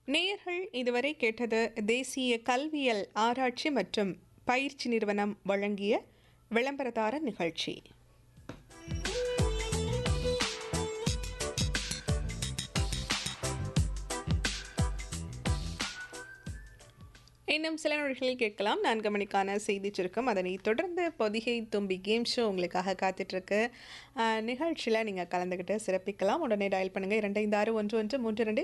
நேயர்கள் இதுவரை கேட்டது தேசிய கல்வியல் ஆராய்ச்சி மற்றும் பயிற்சி நிறுவனம் வழங்கிய விளம்பரதார நிகழ்ச்சி இன்னும் சில நொடிகளில் கேட்கலாம் நான்கு மணிக்கான செய்தி சுருக்கம் அதனை தொடர்ந்து பொதிகை தும்பி கேம் ஷோ உங்களுக்காக காத்துட்ருக்கு நிகழ்ச்சியில் நீங்கள் கலந்துக்கிட்டு சிறப்பிக்கலாம் உடனே டயல் பண்ணுங்கள் இரண்டு ஐந்து ஆறு ஒன்று ஒன்று மூன்று ரெண்டு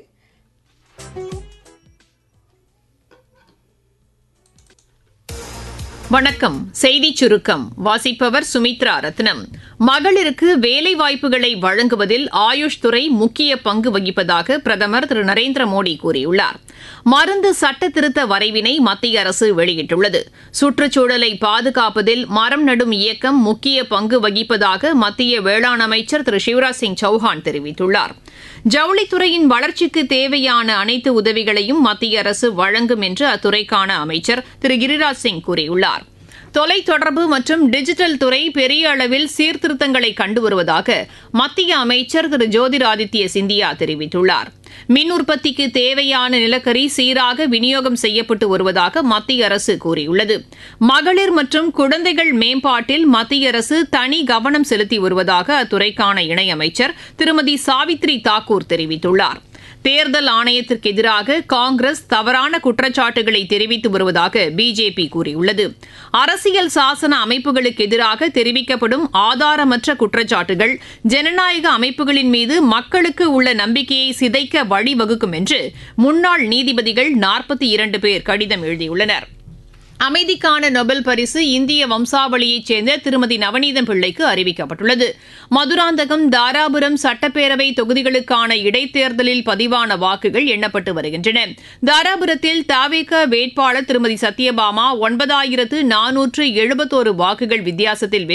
வணக்கம் செய்தி சுருக்கம் வாசிப்பவர் சுமித்ரா ரத்னம் மகளிருக்கு வேலை வாய்ப்புகளை வழங்குவதில் ஆயுஷ் துறை முக்கிய பங்கு வகிப்பதாக பிரதமர் திரு நரேந்திர மோடி கூறியுள்ளார் மருந்து சட்ட திருத்த வரைவினை மத்திய அரசு வெளியிட்டுள்ளது சுற்றுச்சூழலை பாதுகாப்பதில் மரம் நடும் இயக்கம் முக்கிய பங்கு வகிப்பதாக மத்திய வேளாண் அமைச்சர் திரு சிவராஜ் சிங் சௌஹான் தெரிவித்துள்ளார் ஜவுளித்துறையின் வளர்ச்சிக்கு தேவையான அனைத்து உதவிகளையும் மத்திய அரசு வழங்கும் என்று அத்துறைக்கான அமைச்சர் திரு கிரிராஜ் சிங் கூறியுள்ளார் தொலைத்தொடர்பு மற்றும் டிஜிட்டல் துறை பெரிய அளவில் சீர்திருத்தங்களை கண்டு வருவதாக மத்திய அமைச்சர் திரு ஜோதிராதித்ய சிந்தியா தெரிவித்துள்ளார் மின் உற்பத்திக்கு தேவையான நிலக்கரி சீராக விநியோகம் செய்யப்பட்டு வருவதாக மத்திய அரசு கூறியுள்ளது மகளிர் மற்றும் குழந்தைகள் மேம்பாட்டில் மத்திய அரசு தனி கவனம் செலுத்தி வருவதாக அத்துறைக்கான இணையமைச்சர் திருமதி சாவித்ரி தாக்கூர் தெரிவித்துள்ளார் தேர்தல் ஆணையத்திற்கு எதிராக காங்கிரஸ் தவறான குற்றச்சாட்டுகளை தெரிவித்து வருவதாக பிஜேபி கூறியுள்ளது அரசியல் சாசன அமைப்புகளுக்கு எதிராக தெரிவிக்கப்படும் ஆதாரமற்ற குற்றச்சாட்டுகள் ஜனநாயக அமைப்புகளின் மீது மக்களுக்கு உள்ள நம்பிக்கையை சிதைக்க வழிவகுக்கும் என்று முன்னாள் நீதிபதிகள் நாற்பத்தி இரண்டு பேர் கடிதம் எழுதியுள்ளனர் அமைதிக்கான நொபல் பரிசு இந்திய வம்சாவளியைச் சேர்ந்த திருமதி நவநீதம் பிள்ளைக்கு அறிவிக்கப்பட்டுள்ளது மதுராந்தகம் தாராபுரம் சட்டப்பேரவை தொகுதிகளுக்கான இடைத்தேர்தலில் பதிவான வாக்குகள் எண்ணப்பட்டு வருகின்றன தாராபுரத்தில் தாவேக வேட்பாளர் திருமதி சத்யபாமா ஒன்பதாயிரத்து நானூற்று எழுபத்தோரு வாக்குகள் வித்தியாசத்தில்